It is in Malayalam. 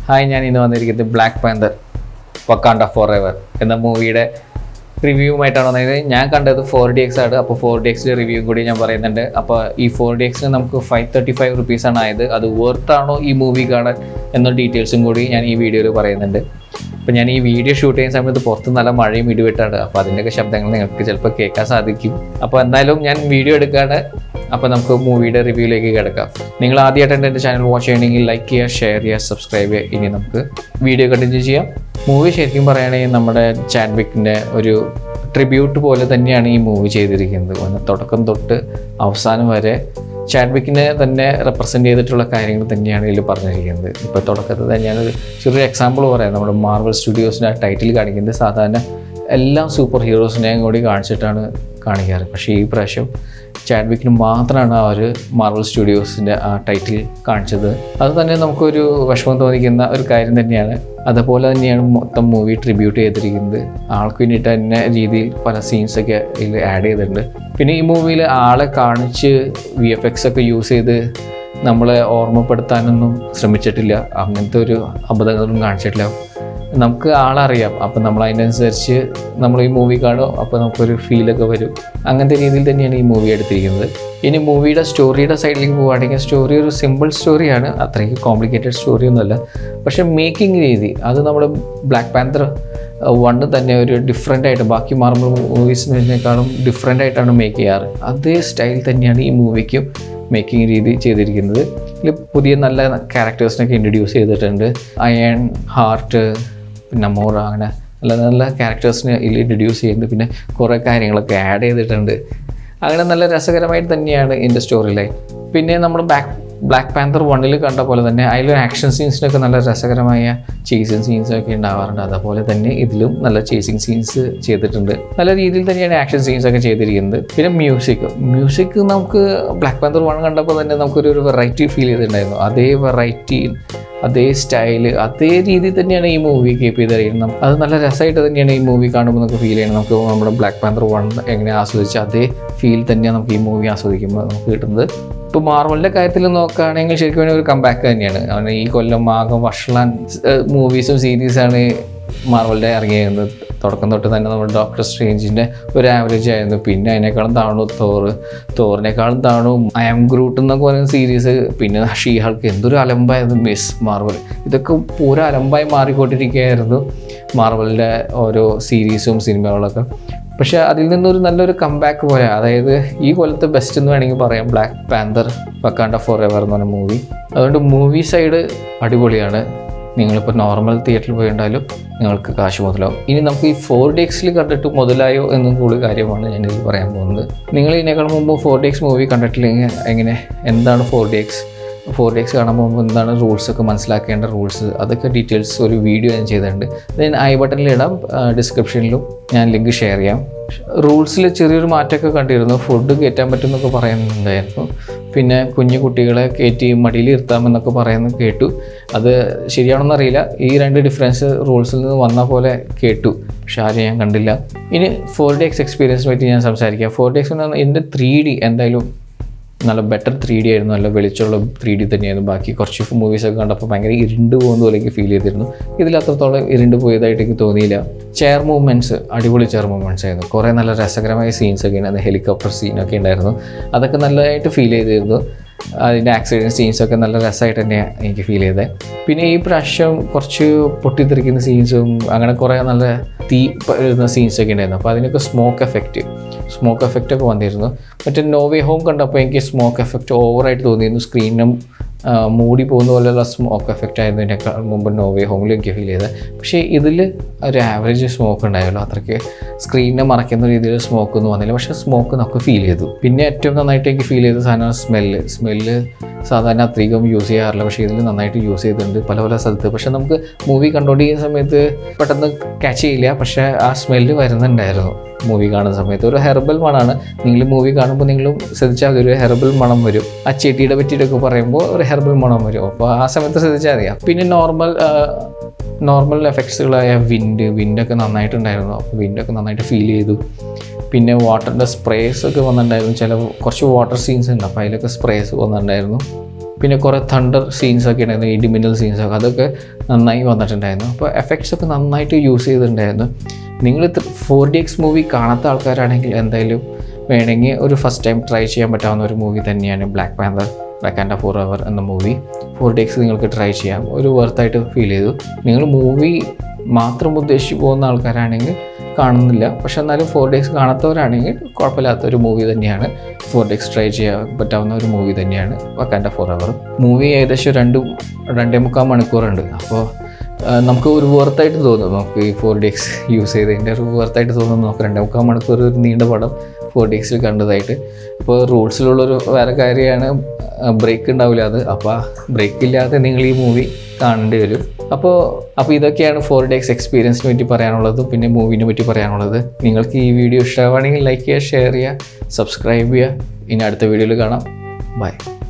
ഹായ് ഞാൻ ഇന്ന് വന്നിരിക്കുന്നത് black panther Wakanda forever എന്ന മൂവിയുടെ റിവ്യൂവുമായിട്ടാണ് വന്നത് ഞാൻ കണ്ടത് ഫോർ ഡി എക്സ് ആണ് അപ്പോൾ ഫോർ ഡി എക്സിൻ്റെ റിവ്യൂ കൂടി ഞാൻ പറയുന്നുണ്ട് അപ്പോൾ ഈ ഫോർ ഡി എക്സിന് നമുക്ക് ഫൈവ് തേർട്ടി ഫൈവ് റുപ്പീസാണ് ആയത് അത് വർത്താണോ ഈ മൂവി കാണാൻ എന്ന ഡീറ്റെയിൽസും കൂടി ഞാൻ ഈ വീഡിയോയിൽ പറയുന്നുണ്ട് അപ്പോൾ ഞാൻ ഈ വീഡിയോ ഷൂട്ട് ചെയ്യുന്ന സമയത്ത് പുറത്ത് നല്ല മഴയും ഇടിവെട്ടാണ് അപ്പോൾ അതിൻ്റെയൊക്കെ ശബ്ദങ്ങൾ നിങ്ങൾക്ക് ചിലപ്പോൾ കേൾക്കാൻ സാധിക്കും അപ്പോൾ എന്തായാലും ഞാൻ വീഡിയോ എടുക്കാണ് അപ്പോൾ നമുക്ക് മൂവിയുടെ റിവ്യൂയിലേക്ക് കിടക്കാം നിങ്ങൾ ആദ്യമായിട്ടാണ് എൻ്റെ ചാനൽ വാച്ച് ചെയ്യണമെങ്കിൽ ലൈക്ക് ചെയ്യുക ഷെയർ ചെയ്യുക സബ്സ്ക്രൈബ് ചെയ്യുക ഇനി നമുക്ക് വീഡിയോ കണ്ടിന്യൂ ചെയ്യാം മൂവി ശരിക്കും പറയുകയാണെങ്കിൽ നമ്മുടെ ചാൻവിക്കിൻ്റെ ഒരു ട്രിബ്യൂട്ട് പോലെ തന്നെയാണ് ഈ മൂവി ചെയ്തിരിക്കുന്നത് ഒന്ന് തുടക്കം തൊട്ട് അവസാനം വരെ ചാഡ്വിക്കിനെ തന്നെ റെപ്രസെൻ്റ് ചെയ്തിട്ടുള്ള കാര്യങ്ങൾ തന്നെയാണ് ഇതിൽ പറഞ്ഞിരിക്കുന്നത് ഇപ്പോൾ തുടക്കത്തിൽ തന്നെ ഞാനൊരു ചെറിയൊരു എക്സാമ്പിൾ പറയാം നമ്മുടെ മാർവൽ സ്റ്റുഡിയോസിൻ്റെ ആ ടൈറ്റിൽ കാണിക്കുന്നത് സാധാരണ എല്ലാ സൂപ്പർ ഹീറോസിനെയും കൂടി കാണിച്ചിട്ടാണ് കാണിക്കാറ് പക്ഷേ ഈ പ്രാവശ്യം ചാഡ്വിക്കിന് മാത്രമാണ് ആ ഒരു മാർവൽ സ്റ്റുഡിയോസിൻ്റെ ആ ടൈറ്റിൽ കാണിച്ചത് അത് തന്നെ നമുക്കൊരു വിഷമം തോന്നിക്കുന്ന ഒരു കാര്യം തന്നെയാണ് അതുപോലെ തന്നെയാണ് മൊത്തം മൂവി ട്രിബ്യൂട്ട് ചെയ്തിരിക്കുന്നത് ആൾക്ക് വേണ്ടിയിട്ട് തന്നെ രീതിയിൽ പല സീൻസൊക്കെ ഇതിൽ ആഡ് ചെയ്തിട്ടുണ്ട് പിന്നെ ഈ മൂവിയിൽ ആളെ കാണിച്ച് വി എഫ് എക്സ് ഒക്കെ യൂസ് ചെയ്ത് നമ്മളെ ഓർമ്മപ്പെടുത്താനൊന്നും ശ്രമിച്ചിട്ടില്ല അങ്ങനത്തെ ഒരു അബദ്ധങ്ങളൊന്നും കാണിച്ചിട്ടില്ല നമുക്ക് ആളറിയാം അപ്പം നമ്മൾ അതിനനുസരിച്ച് നമ്മൾ ഈ മൂവി കാണും അപ്പോൾ നമുക്കൊരു ഫീലൊക്കെ വരും അങ്ങനത്തെ രീതിയിൽ തന്നെയാണ് ഈ മൂവി എടുത്തിരിക്കുന്നത് ഇനി മൂവിയുടെ സ്റ്റോറിയുടെ സൈഡിലേക്ക് പോവുകയാണെങ്കിൽ സ്റ്റോറി ഒരു സിമ്പിൾ സ്റ്റോറിയാണ് അത്രയ്ക്ക് കോംപ്ലിക്കേറ്റഡ് സ്റ്റോറി ഒന്നുമല്ല പക്ഷേ മേക്കിംഗ് രീതി അത് നമ്മുടെ ബ്ലാക്ക് പാന്തർ വണ്ണ് തന്നെ ഒരു ഡിഫറെൻ്റ് ആയിട്ട് ബാക്കി മാർബിൾ മൂവീസിനേക്കാളും ഡിഫറെൻ്റ് ആയിട്ടാണ് മേക്ക് ചെയ്യാറ് അതേ സ്റ്റൈൽ തന്നെയാണ് ഈ മൂവിക്കും മേക്കിംഗ് രീതി ചെയ്തിരിക്കുന്നത് ഇതിൽ പുതിയ നല്ല ക്യാരക്ടേഴ്സിനൊക്കെ ഇൻട്രൊഡ്യൂസ് ചെയ്തിട്ടുണ്ട് അയൺ ഹാർട്ട് പിന്നെ മോറ അങ്ങനെ നല്ല നല്ല ക്യാരക്ടേഴ്സിനെ ഇതിൽ ഇൻട്രൊഡ്യൂസ് ചെയ്യുന്നുണ്ട് പിന്നെ കുറേ കാര്യങ്ങളൊക്കെ ആഡ് ചെയ്തിട്ടുണ്ട് അങ്ങനെ നല്ല രസകരമായിട്ട് തന്നെയാണ് ഇതിൻ്റെ സ്റ്റോറി ലൈൻ പിന്നെ നമ്മൾ ബാക്ക് ബ്ലാക്ക് പാന്തർ വണ്ണിൽ കണ്ട പോലെ തന്നെ അതിലൊരു ആക്ഷൻ സീൻസിനൊക്കെ നല്ല രസകരമായ ചേസിങ് സീൻസൊക്കെ ഉണ്ടാവാറുണ്ട് അതുപോലെ തന്നെ ഇതിലും നല്ല ചേസിങ് സീൻസ് ചെയ്തിട്ടുണ്ട് നല്ല രീതിയിൽ തന്നെയാണ് ആക്ഷൻ സീൻസ് ഒക്കെ ചെയ്തിരിക്കുന്നത് പിന്നെ മ്യൂസിക് മ്യൂസിക് നമുക്ക് ബ്ലാക്ക് പാന്തർ വൺ കണ്ടപ്പോൾ തന്നെ നമുക്കൊരു ഒരു വെറൈറ്റി ഫീൽ ചെയ്തിട്ടുണ്ടായിരുന്നു അതേ വെറൈറ്റി അതേ സ്റ്റൈല് അതേ രീതിയിൽ തന്നെയാണ് ഈ മൂവി കീപ്പ് ചെയ്തിരിക്കുന്നത് അത് നല്ല രസമായിട്ട് തന്നെയാണ് ഈ മൂവി കാണുമ്പോൾ നമുക്ക് ഫീൽ ചെയ്യണം നമുക്ക് നമ്മുടെ ബ്ലാക്ക് പാന്തർ വൺ എങ്ങനെ ആസ്വദിച്ച് അതേ ഫീൽ തന്നെയാണ് നമുക്ക് ഈ മൂവി ആസ്വദിക്കുമ്പോൾ നമുക്ക് കിട്ടുന്നത് ഇപ്പോൾ മാർവലിൻ്റെ കാര്യത്തിൽ നോക്കുകയാണെങ്കിൽ ശരിക്കും പറഞ്ഞാൽ ഒരു കമ്പാക്ക് തന്നെയാണ് അവന് ഈ കൊല്ലം ആകെ വഷളാൻ മൂവീസും സീരീസാണ് മാർവലിൻ്റെ ഇറങ്ങിയിരുന്നത് തുടക്കം തൊട്ട് തന്നെ നമ്മുടെ ഡോക്ടർ സ്ട്രേഞ്ചിൻ്റെ ഒരു ആവറേജ് ആയിരുന്നു പിന്നെ അതിനേക്കാളും താണു തോറ് തോറിനേക്കാളും താണു ഐ ആം ഗ്രൂട്ട് എന്നൊക്കെ പറയുന്ന സീരീസ് പിന്നെ ഷീഹൾക്ക് എന്തൊരു അലമ്പായിരുന്നു മിസ് മാർവൽ ഇതൊക്കെ പൂര അലമ്പായി മാറിക്കൊണ്ടിരിക്കുകയായിരുന്നു മാർവലിൻ്റെ ഓരോ സീരീസും സിനിമകളൊക്കെ പക്ഷേ അതിൽ നിന്നൊരു നല്ലൊരു കംബാക്ക് പോലെ അതായത് ഈ കൊല്ലത്തെ ബെസ്റ്റ് എന്ന് വേണമെങ്കിൽ പറയാം black panther Wakanda forever എന്ന് പറഞ്ഞ മൂവി അതുകൊണ്ട് മൂവി സൈഡ് അടിപൊളിയാണ് നിങ്ങളിപ്പോൾ നോർമൽ തിയേറ്ററിൽ പോയിട്ടാലും നിങ്ങൾക്ക് കാശ് മുതലാവും ഇനി നമുക്ക് ഈ ഫോർ ഡി എക്സിൽ കണ്ടിട്ട് മുതലായോ എന്നും കൂടി കാര്യമാണ് ഞാനിതിൽ പറയാൻ പോകുന്നത് നിങ്ങൾ ഇതിനേക്കാൾ മുമ്പ് ഫോർ ഡി എക്സ് മൂവി കണ്ടിട്ടില്ലെങ്കിൽ എങ്ങനെ എന്താണ് four D X four D X കാണാൻ പോകുമ്പോൾ എന്താണ് റൂൾസ് ഒക്കെ മനസ്സിലാക്കേണ്ട റൂൾസ് അതൊക്കെ ഡീറ്റെയിൽസ് ഒരു വീഡിയോ ഞാൻ ചെയ്തിട്ടുണ്ട് ദെൻ ഐ ബട്ടണിൽ ഇടാം ഡിസ്ക്രിപ്ഷനിലും ഞാൻ ലിങ്ക് ഷെയർ ചെയ്യാം റൂൾസിൽ ചെറിയൊരു മാറ്റമൊക്കെ കണ്ടിരുന്നു ഫുഡ് കയറ്റാൻ പറ്റുമെന്നൊക്കെ പറയുന്നുണ്ടായിരുന്നു പിന്നെ കുഞ്ഞു കുട്ടികളെ കയറ്റി മടിയിൽ ഇരുത്താമെന്നൊക്കെ പറയുന്നത് കേട്ടു അത് ശരിയാണെന്ന് അറിയില്ല ഈ രണ്ട് ഡിഫറൻസ് റൂൾസിൽ നിന്ന് വന്ന പോലെ കേട്ടു പക്ഷെ ആരും ഞാൻ കണ്ടില്ല ഇനി ഫോർ ഡി എക്സ് എക്സ്പീരിയൻസിനെ പറ്റി ഞാൻ സംസാരിക്കാം ഫോർ ഡി എക്സ് എന്ന് പറഞ്ഞാൽ എൻ്റെ ത്രീ ഡി എന്തായാലും നല്ല ബെറ്റർ ത്രീ ഡി ആയിരുന്നു നല്ല വെളിച്ചമുള്ള ത്രീ ഡി തന്നെയായിരുന്നു ബാക്കി കുറച്ച് മൂവീസൊക്കെ കണ്ടപ്പോൾ ഭയങ്കര ഇരുണ്ട് പോകുന്ന പോലെ എനിക്ക് ഫീൽ ചെയ്തിരുന്നു ഇതിൽ അത്രത്തോളം ഇരുണ്ട് പോയതായിട്ട് എനിക്ക് തോന്നിയില്ല ചെയർ മൂവ്മെൻറ്റ്സ് അടിപൊളി ചെയർ മൂവ്മെൻറ്റ്സ് ആയിരുന്നു കുറേ നല്ല രസകരമായ സീൻസ് ഒക്കെ ഉണ്ടായിരുന്നു ഹെലികോപ്റ്റർ സീനൊക്കെ ഉണ്ടായിരുന്നു അതൊക്കെ നല്ലതായിട്ട് ഫീൽ ചെയ്തിരുന്നു അതിൻ്റെ ആക്സിഡൻറ്റ് സീൻസൊക്കെ നല്ല രസമായിട്ട് തന്നെയാണ് എനിക്ക് ഫീൽ ചെയ്തത് പിന്നെ ഈ പ്രാവശ്യം കുറച്ച് പൊട്ടിത്തെറിക്കുന്ന സീൻസും അങ്ങനെ കുറേ നല്ല തീ വരുന്ന സീൻസൊക്കെ ഉണ്ടായിരുന്നു അപ്പോൾ അതിനൊക്കെ സ്മോക്ക് എഫക്റ്റ് സ്മോക്ക് എഫക്റ്റ് ഒക്കെ വന്നിരുന്നു മറ്റേ നോവേ ഹോം കണ്ടപ്പോൾ എനിക്ക് സ്മോക്ക് എഫക്റ്റ് ഓവറായിട്ട് തോന്നിയിരുന്നു സ്ക്രീനും മൂടി പോകുന്ന പോലെയുള്ള സ്മോക്ക് എഫക്റ്റ് ആയിരുന്നു ഇതിനേക്കാൾ മുമ്പ് നോവേ ഹോമിൽ എനിക്ക് ഫീൽ ചെയ്തത് പക്ഷേ ഇതിൽ ഒരു ആവറേജ് സ്മോക്ക് ഉണ്ടായല്ലോ അത്രയ്ക്ക് സ്ക്രീനിനെ മറയ്ക്കുന്ന രീതിയിൽ സ്മോക്ക് ഒന്നും വന്നില്ല പക്ഷേ സ്മോക്ക് നമുക്ക് ഫീൽ ചെയ്തു പിന്നെ ഏറ്റവും നന്നായിട്ട് എനിക്ക് ഫീൽ ചെയ്ത സാധനമാണ് സ്മെല്ല് സ്മെല്ല് സാധാരണ അധികം യൂസ് ചെയ്യാറില്ല പക്ഷേ ഇതിൽ നന്നായിട്ട് യൂസ് ചെയ്തിട്ടുണ്ട് പല പല സ്ഥലത്ത് പക്ഷേ നമുക്ക് മൂവി കണ്ടുകൊണ്ടിരിക്കുന്ന സമയത്ത് പെട്ടെന്ന് ക്യാച്ച് ചെയ്യില്ല പക്ഷേ ആ സ്മെല്ല് വരുന്നുണ്ടായിരുന്നു മൂവി കാണുന്ന സമയത്ത് ഒരു ഹെർബൽ മണമാണ് നിങ്ങൾ മൂവി കാണുമ്പോൾ നിങ്ങളും ശ്രദ്ധിച്ചാൽ മതി ഒരു ഹെർബൽ മണം വരും ആ ചെടിയുടെ പറ്റിയിട്ടൊക്കെ പറയുമ്പോൾ ഒരു ഹെർബൽ മണം വരും അപ്പോൾ ആ സമയത്ത് ശ്രദ്ധിച്ചാൽ മതി പിന്നെ നോർമൽ നോർമൽ എഫക്ട്സുകളായ വിൻഡ് വിൻഡൊക്കെ നന്നായിട്ടുണ്ടായിരുന്നു അപ്പോൾ വിൻഡൊക്കെ നന്നായിട്ട് ഫീൽ ചെയ്തു പിന്നെ വാട്ടറിൻ്റെ സ്പ്രേസ് ഒക്കെ വന്നിട്ടുണ്ടായിരുന്നു ചില കുറച്ച് വാട്ടർ സീൻസ് ഉണ്ട് അപ്പോൾ അതിലൊക്കെ സ്പ്രേസ് വന്നിട്ടുണ്ടായിരുന്നു പിന്നെ കുറേ തണ്ടർ സീൻസൊക്കെ ഉണ്ടായിരുന്നു ഇടിമിന്നൽ സീൻസൊക്കെ അതൊക്കെ നന്നായി വന്നിട്ടുണ്ടായിരുന്നു അപ്പോൾ എഫക്ട്സ് ഒക്കെ നന്നായിട്ട് യൂസ് ചെയ്തിട്ടുണ്ടായിരുന്നു നിങ്ങൾ ഫോർ ഡി എക്സ് മൂവി കാണാത്ത ആൾക്കാരാണെങ്കിൽ എന്തായാലും വേണമെങ്കിൽ ഒരു ഫസ്റ്റ് ടൈം ട്രൈ ചെയ്യാൻ പറ്റാവുന്ന ഒരു മൂവി തന്നെയാണ് black panther black and forever എന്ന മൂവി ഫോർ ഡി എക്സ് നിങ്ങൾക്ക് ട്രൈ ചെയ്യാം ഒരു വർത്തായിട്ട് ഫീൽ ചെയ്തു നിങ്ങൾ മൂവി മാത്രം ഉദ്ദേശിച്ച് പോകുന്ന ആൾക്കാരാണെങ്കിൽ കാണുന്നില്ല പക്ഷെ എന്നാലും ഫോർ ഡേയ്സ് കാണാത്തവരാണെങ്കിൽ കുഴപ്പമില്ലാത്ത ഒരു മൂവി തന്നെയാണ് ഫോർ ഡേയ്സ് ട്രൈ ചെയ്യാൻ പറ്റാവുന്ന ഒരു മൂവി തന്നെയാണ് വക്കാൻഡ ഫോർ അവർ മൂവി ഏകദേശം രണ്ട് രണ്ടേ മുക്കാൽ മണിക്കൂറുണ്ട് അപ്പോൾ നമുക്ക് ഒരു വർത്തായിട്ട് തോന്നും നമുക്ക് ഈ ഫോർ ഡേയ്സ് യൂസ് ചെയ്തതിൻ്റെ ഒരു വർത്തായിട്ട് തോന്നും നമുക്ക് രണ്ടേ മുക്കാൽ മണിക്കൂർ ഒരു നീണ്ട പടം ഫോർ ഡേയ്സിൽ കണ്ടതായിട്ട് ഇപ്പോൾ റൂൾസിലുള്ളൊരു വേറെ കാര്യമാണ് ബ്രേക്ക് ഉണ്ടാവില്ല അത് അപ്പോൾ ബ്രേക്ക് ഇല്ലാതെ നിങ്ങൾ ഈ മൂവി കാണേണ്ടി വരും അപ്പോൾ അപ്പോൾ ഇതൊക്കെയാണ് ഫോർ ഡേയ്സ് എക്സ്പീരിയൻസിനെ പറ്റി പറയാനുള്ളതും പിന്നെ മൂവിനെ പറ്റി പറയാനുള്ളത് നിങ്ങൾക്ക് ഈ വീഡിയോ ഇഷ്ടമാണെങ്കിൽ ലൈക്ക് ചെയ്യുക ഷെയർ ചെയ്യുക സബ്സ്ക്രൈബ് ചെയ്യുക ഇനി അടുത്ത വീഡിയോയിൽ കാണാം ബൈ